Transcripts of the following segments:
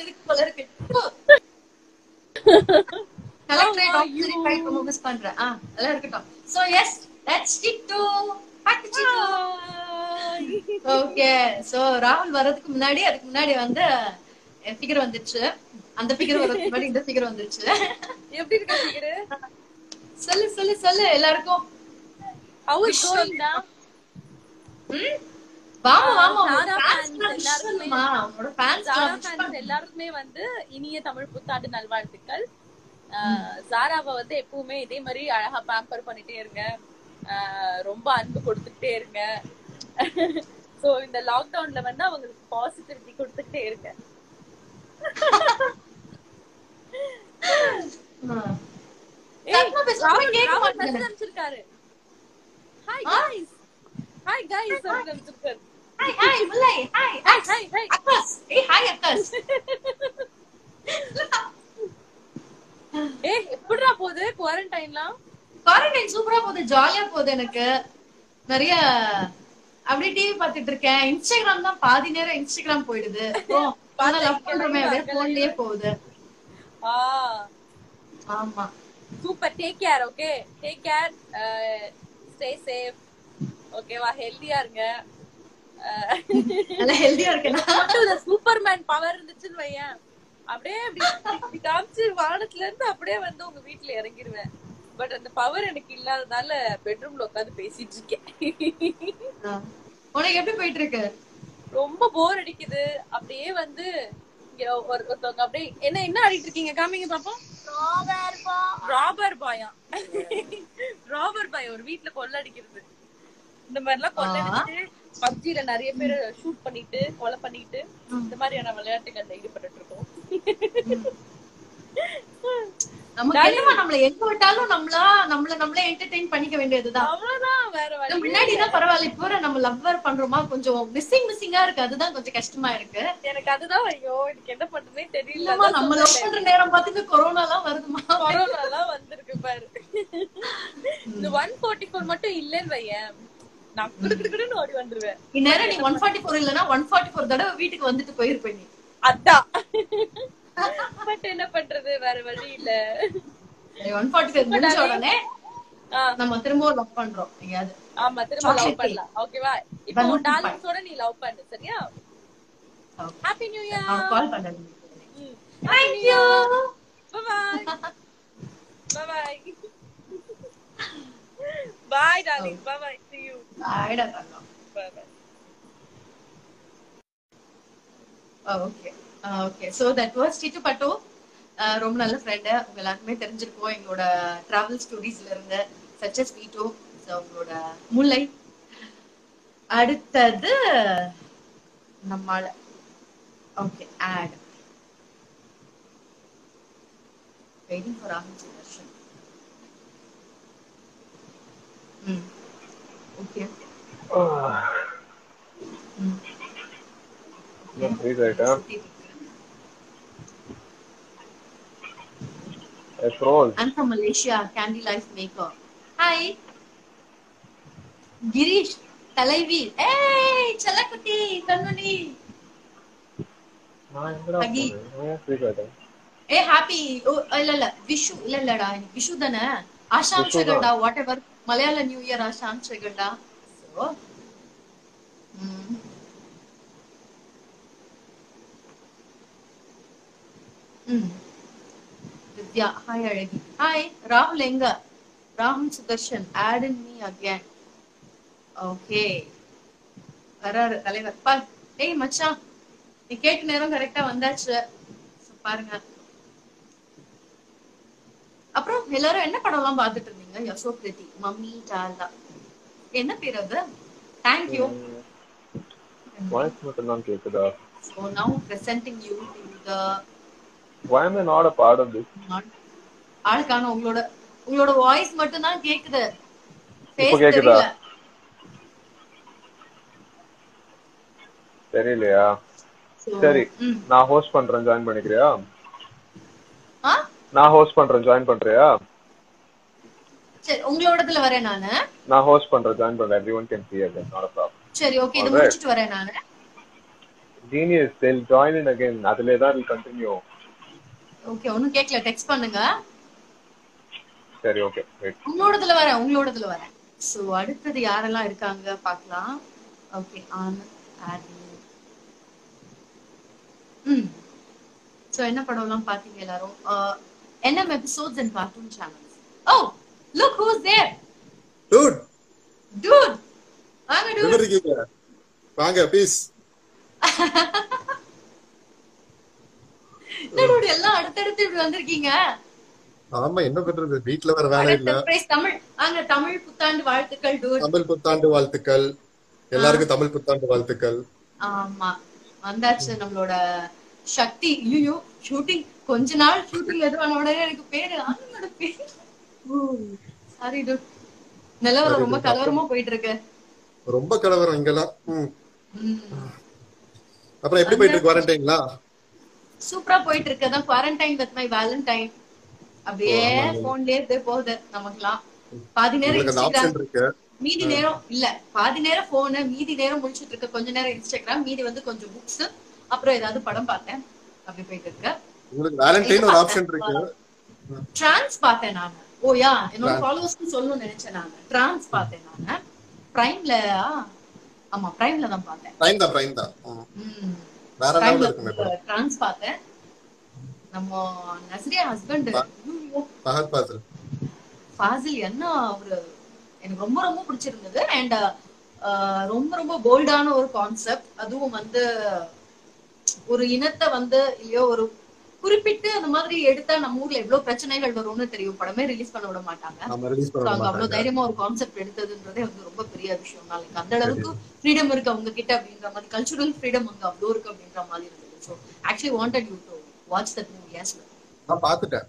Chance இருக்கு போல இருக்கு கலெக்டரேட் ஆஃபீஸர் ஃபைட் ரொம்ப மிஸ் பண்றேன் ஆ அதெல்லாம் இருக்கட்டும் so yes let's stick to okay so ராகுல் வர்றதுக்கு முன்னாடி அதுக்கு முன்னாடி வந்து ஃபிகர் வந்துருச்சு அந்த ஃபிகர் வர்றதுக்கு முன்னாடி இந்த ஃபிகர் வந்துருச்சு எப்படி இருக்கு ஃபிகர் சொல்லு சொல்லு சொல்லு எல்லாருக்கும் ஹவ் இஸ் கோயிங் டா ம்? வாமா வாமா Zara ஃபேன்ஸ் fans எல்லாருக்குமே- எல்லாருக்குமா உங்களோட ஃபேன்ஸ் ஜாரா ஃபேன்ஸ் எல்லாருக்குமே வந்து இனிய தமிழ் புத்தாண்டு நல்வாழ்த்துக்கள் ஆஹ் ஜாராவை வந்து எப்பவுமே இதே மாதிரி அழகா பேம்பர் பண்ணிட்டே இருங்க ஆஹ் ரொம்ப அன்பு கொடுத்துட்டே இருங்க சோ இந்த லாக்டவுன்ல வந்து அவங்களுக்கு பாசிட்டிவிட்டி கொடுத்துட்டே இருங்க ஏய், சத்தமா பேசு, ராகுல் கேட்க ராகுல் மாட்டேங்குது. message அனுப்பிச்சிருக்காரு ஹாய் கைஸ் ஹாய் கைஸ் அப்படின்னு அனுப்பிச்சிருக்காரு hi hi Mullai hi hi hi hi அக்காஸ் ஏய் ஹாய் அக்காஸ் ஏய் எப்படிடா போகுது குவாரண்டைன்லாம் குவாரண்டைன் சூப்பரா போகுது ஜாலியா போகுது எனக்கு நிறைய அப்படியே டிவி பார்த்துட்டு இருக்கேன் இன்ஸ்டாகிராம் தான் பாதி நேரம் இன்ஸ்டாகிராம் போயிடுது அப்புறம் அதனால லவ் பண்றோமே அப்படியே போன்லயே போகுது ஆ ஆமா super take care okay take care stay safe ஓகேவா ஹெல்தியா இருங்க நல்லா ஹெல்தியா இருக்கேன் மட்டும் இந்த சூப்பர்மேன் பவர் இருந்துச்சுன்னு வையேன் அப்படியே இப்படி இப்படி காமிச்சு வானத்துல இருந்து அப்படியே வந்து உங்க வீட்டுல இறங்கிருவேன் பட் அந்த பவர் எனக்கு இல்லாததால பெட்ரூம்ல உட்காந்து பேசிட்டு இருக்கேன் உனக்கு எப்படி போயிட்டு இருக்கு ரொம்ப போர் அடிக்குது அப்படியே வந்து இங்க ஒரு ஒருத்தவங்க அப்படியே என்ன என்ன ஆடிட்டு இருக்கீங்க காமிங்க பாப்போம் ராபர் பாயா ராபர் பாய் ஒரு வீட்ல கொள்ளடிக்கிறது இந்த மாதிரி எல்லாம் கொள்ளடிச்சு பப்ஜில நிறைய பேர் ஷூட் பண்ணிட்டு கொலை பண்ணிட்டு இந்த மாதிரியான விளையாட்டுகள்ல ஈடுபட்டு இருக்கோம் நமக்கு என்னமா நம்மள எங்க விட்டாலும் நம்மளா நம்மள நம்மளே என்டர்டெயின் பண்ணிக்க வேண்டியதுதான் அவ்வளவுதான் வேற வழி முன்னாடி தான் பரவாயில்ல இப்போ வரை நம்ம லவ்வர் பண்றோமா கொஞ்சம் மிஸ்ஸிங் மிஸ்ஸிங்கா இருக்கு அதுதான் கொஞ்சம் கஷ்டமா இருக்கு எனக்கு அதுதான் ஐயோ எனக்கு என்ன பண்றதுனே தெரியல இல்லம்மா நம்ம லவ் பண்ற நேரம் பார்த்துட்டு கொரோனா எல்லாம் வருதுமா கொரோனா எல்லாம் வந்திருக்கு பாரு இந்த ஒன் ஃபோர்ட்டி ஃபோர் மட்டும் இல்லன்னு வையேன் நான் குடுக்குடுன்னு ஓடி வந்துருவேன் இந்நேரம் நீ ஒன் ஃபார்ட்டி ஃபோர் இல்லனா ஒன் ஃபார்ட்டி ஃபோர் தடவை வீட்டுக்கு வந்துட்டு போயிருப்ப நீ அதான் பட் என்ன பண்றது வேற வழி இல்ல ஒன் ஃபார்ட்டி ஃபோர் முடிஞ்ச உடனே ஆ, நம்ம திரும்பவும் லவ் பண்றோம் எங்கேயாவது ஆமா திரும்ப லவ் Chocolate பண்ணலாம் ஓகேவா இப்போ Balloon டார்லிங்ஸோட நீ லவ் பண்ணு சரியா Okay. ஹாப்பி நியூ இயர் நான் கால் பண்றேன் thank you bye bye bye bye darling bye bye see you ஆயிடா தங்கம் bye bye okay okay so that was டிட்டு பட்டோ ரொம்ப நல்ல ஃப்ரெண்டு உங்க எல்லாருக்குமே தெரிஞ்சிருக்கும் எங்களோட டிராவல் ஸ்டோரிஸ்ல இருந்து சச்சஸ் வீட்டோ ஸோ உங்களோட முல்லை அடுத்தது நம்மால ஓகே ஆட் வெயிட்டிங் ஃபார் ராகுல் சுதர்ஷன் ம் ஓகே ம் Please write down. Yes, roll. I'm from Malaysia, Candy Life Maker. Hi. Girish தலைவி ஏய் செல்லக்குட்டி கண்மணி நான் எங்கடா Huggy. போனேன்? ஏன் please write down. A happy oh இல்ல இல்ல விஷு இல்ல இல்லடா இன்னைக்கு விஷு தானே ஆஷாம் விஷு தான். ஷகண்டா whatever Malayala new year ஆஷாம் ஷகண்டா சோ ம் திவ்யா ஹாய் அழகி ஹாய் ராகுல் எங்க ராகுல் Sudarshan add in me again okay வராரு தலைவர் பா ஏய் மச்சான் நீ கேட்ட நேரம் கரெக்டா வந்தாச்சு So, பாருங்க அப்புறம் எல்லாரும் என்ன படம் எல்லாம் பாத்துட்டு இருந்தீங்க யசோ பிரீத்தி மம்மி டாலா என்ன பேர் அது தேங்க்யூ Voice மட்டும் தான் கேக்குதா so now presenting you to the Why am I not a part of this? ஆளுக்கான உங்களோட உங்களோட வாய்ஸ் மட்டும் தான் கேக்குது இப்போ Face கேக்குதா? தெரியல தெரியலையா So, சரி ம். நான் ஹோஸ்ட் பண்றேன் ஜாயின் பண்ணிக்கிறியா ஆ நான் ஹோஸ்ட் பண்றேன் ஜாயின் பண்றியா சரி உங்களோடதுல வரேன் நானு நான் ஹோஸ்ட் பண்றேன் ஜாயின் பண்றேன் everyone can see at not a problem சரி ஓகே இது Alright. முடிச்சிட்டு வரேன் நானு genius they'll join in again அதுல தான் will continue ஓகே ஒன்னும் கேட்கல டெக்ஸ்ட் பண்ணுங்க சரி ஓகே வெயிட் உங்களோடதுல வரேன் உங்களோடதுல வரேன் சோ அடுத்தது யாரெல்லாம் இருக்காங்க பார்க்கலாம் ஓகே ஆன் ஆடி ம் சோ என்ன படம்லாம் பாத்தீங்க எல்லாரும் என்எம் episodes and cartoon channels oh look who's there dude dude வாங்க எப்படி டூட் இருக்கீங்க வாங்க ப்ளீஸ் டூட் எல்லாம் அடுத்தடுத்து இப்படி வந்திருக்கீங்க ஆமா என்ன பண்றது வீட்ல வேற வேலை இல்ல சர்ப்ரைஸ் தமிழ் வாங்க தமிழ் புத்தாண்டு வாழ்த்துக்கள் டூட் தமிழ் புத்தாண்டு வாழ்த்துக்கள் எல்லாருக்கும் தமிழ் புத்தாண்டு வாழ்த்துக்கள் ஆமா வந்தாச்சு நம்மளோட சக்தி ஐயோ ஷூட்டிங் கொஞ்ச நாள் ஷூட்டிங் எதுவான உடனே எனக்கு பேரு ஆனந்தோட பேரு சாரி டூட் நிலவரம் ரொம்ப கலவரமா போயிட்டு இருக்கு ரொம்ப கலவரம் இங்கெல்லாம் ம். ம். அப்புறம் எப்படி போயிட்டு இருக்கு குவாரண்டைன்ல சூப்பரா போயிட்டு இருக்கு அதான் குவாரண்டைன் வித் மை வேலண்டைன் அப்படியே போன்லயே இருந்தே போகுது நமக்குலாம் பாதி நேரம் உங்களுக்கு அந்த இன்ஸ்டாகிராம் ஆப்ஷன் இருக்கு மீதி நேரம் இல்ல பாதி நேரம் போனு மீதி நேரம் முடிச்சிட்டு இருக்க கொஞ்ச நேரம் இன்ஸ்டாகிராம் மீதி வந்து கொஞ்சம் புக்ஸ் அப்புறம் ஏதாவது படம் பார்த்தேன் அப்படி போயிட்டு இருக்கு உங்களுக்கு வேலண்டைன் ஒரு ஆப்ஷன் இருக்கு டிரான்ஸ் பார்த்தேன் நானு ஓ யா என்னோட ஃபாலோவர்ஸ்க்கு சொல்லணும்னு நினைச்சேன் நானு டிரான்ஸ் பார்த்தேன் நானு பிரைம்ல ஆமா பிரைம்ல தான் பார்த்தேன் பிரைம் தான் பிரைம் தான் ம். ம். வேற லெவல்ல பிரைம்ல இருக்குமே படம் டிரான்ஸ் பார்த்தேன் நம்ம நஸ்ரியா ஹஸ்பண்ட் பகத் பாசல் ஃபாசில் என்ன ஒரு எனக்கு ரொம்ப ரொம்ப பிடிச்சிருந்தது அண்ட் ரொம்ப ரொம்ப போல்டான ஒரு கான்செப்ட் அதுவும் வந்து ஒரு இனத்தை வந்து இல்லையோ ஒரு குறிப்பிட்டு அந்த மாதிரி எடுத்தா நம்ம ஊர்ல எவ்வளவு பிரச்சனைகள் வரும்னு தெரியும் படமே ரிலீஸ் பண்ண விட மாட்டாங்க நம்ம ரிலீஸ் So, பண்ண அங்க அவ்வளவு மாட்டாங்க தைரியமா ஒரு கான்செப்ட் எடுத்ததுன்றதே வந்து ரொம்ப பெரிய விஷயம் நாளைக்கு அந்த அளவுக்கு ஃப்ரீடம் இருக்கு அவங்க கிட்ட அப்படின்ற மாதிரி கல்ச்சுரல் ஃப்ரீடம் அங்க அவ்வளவு இருக்கு அப்படின்ற மாதிரி இருந்தது so actually wanted you to watch that movie yes நான் பாத்துட்டேன்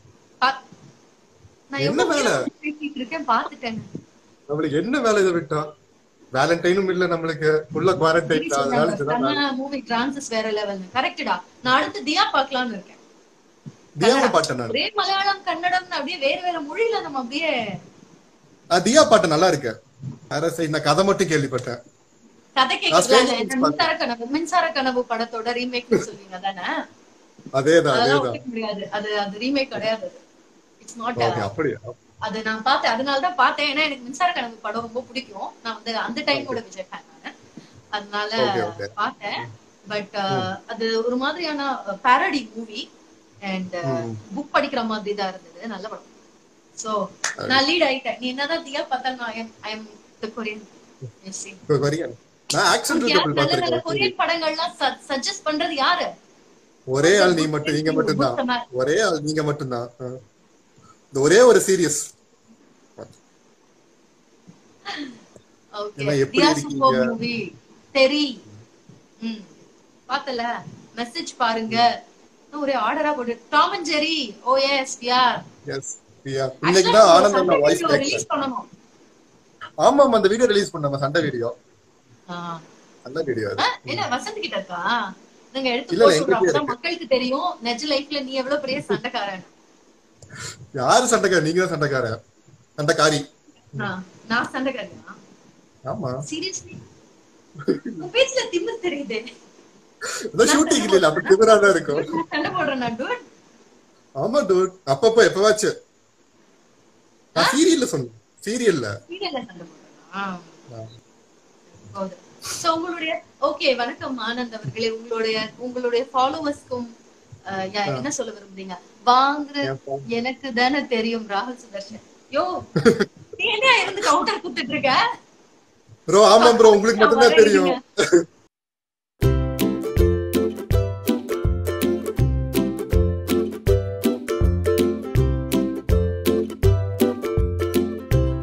நான் என்ன எவ்வளவு வேலை? நேரம் பேசிட்டு இருக்கேன் பாத்துட்டேன் நம்மளுக்கு என்ன வேலை இதை விட்டா வேலண்டைனும் இல்ல நம்மளுக்கு உள்ள குவாரண்டைன் அதனால இதுதான் வேலை. மூவி டிரான்சஸ் வேற லெவல் கரெக்டா நான் அடுத்து தியா பார்க்கலாம்னு இருக்கேன் தியாவை பாட்டேன் நான் ஒரே மலையாளம் கன்னடம்னு அப்படியே வேற வேற மொழியில நம்ம அப்படியே ஆ, தியா பாட்டு நல்லா இருக்கு அரசை நான் கதை மட்டும் கேள்விப்பட்டேன் கதை நான் Stranger கேட்கலாம் Things மின்சார கனவு மின்சார கனவு படத்தோட ரீமேக் சொல்லுவீங்க தானே அதேதான் அதெல்லாம் அதேதான் ஒத்துக்க முடியாது அது அது ரீமேக் கிடையாது இட்ஸ் நாட் ஓகே அப்படியா அது நான் பார்த்தேன் அதனால தான் பார்த்தேன் ஏன்னா எனக்கு மின்சார கனவு படம் ரொம்ப பிடிக்கும் நான் வந்து அந்த டைமோட விஜய் ஃபேன் நானு அதனால Okay, okay. பார்த்தேன் பட் அது ஒரு மாதிரியான பாரடி மூவி அண்ட் ம். புக் படிக்கிற மாதிரி தான் இருந்தது நல்ல படம் சோ நான் லீட் ஆயிட்டேன் நீ என்னதான் தியா பார்த்தாலும் நான் ஐ எம் தி கொரியன் இப்ப கொரியன் நான் ஆக்ஷன் நல்ல கப்பல் நல்ல பாத்திருக்கேன் கொரியன் படங்கள்லாம் சஜஸ்ட் பண்றது யாரு ஒரே ஆள் நீ மட்டும் நீங்க மட்டும்தான் ஒரே ஆள் நீங்க மட்டும்தான் ஆ. இந்த ஒரே ஒரு சீரியஸ் ஓகே என்ன, எப்படி தியா இருக்கீங்க? சூப்பர் மூவி தெரி ம் பார்த்தல மெசேஜ் பாருங்க இன்னும் ஒரே ஆர்டரா போட்டு Tom and Jerry oh yes யார் எஸ் இன்னைக்கு தான் ஆனந்தம் வாய்ஸ் ரிலீஸ் பண்ணனும் ஆமா ஆமா அந்த வீடியோ ரிலீஸ் பண்ணாம சண்டை வீடியோ ஆ. நல்ல வீடியோ ஆ, என்ன வசந்த் கிட்ட இருக்கா நீங்க எடுத்து இல்ல, இல்ல, போட்டு என்கிட்டயே அப்பதான் மக்களுக்கு தெரியும் நெஜ லைஃப்ல நீ எவ்வளவு பெரிய சண்டைக்காரன் யாரு சண்டைக்கார நீங்க தான் சண்டைக்கார சண்டைக்காரி ஆ, நான் சண்டைக்காரியா ஆமா சீரியஸ்லி உன் பேச்சுல திமிர் தெரியுதே அதான் ஷூட்டிங் இல்ல அப்படி திமிரா தான் இருக்கும் நான் சண்டை போடுறேன் நான் dude. ஆமா டூட் அப்பப்போ எப்பவாச்சும் நான் சீரியல்ல சொன்னேன் சீரியல்ல சீரியல்ல சண்டை போடுறேனா போதும். So, உங்களுடைய ஓகே வணக்கம் ஆனந்த் அவர்களே உங்களுடைய உங்களுடைய ஃபாலோவர்ஸ்க்கும் என்ன சொல்ல விரும்புறீங்க வாங்குற எனக்கு தானே தெரியும் ராகுல் சுதர்ஷன் யோ நீ என்ன இருந்து கவுண்டர் குடுத்துட்டு இருக்க ப்ரோ ஆமா ப்ரோ உங்களுக்கு மட்டும்தான் தெரியும்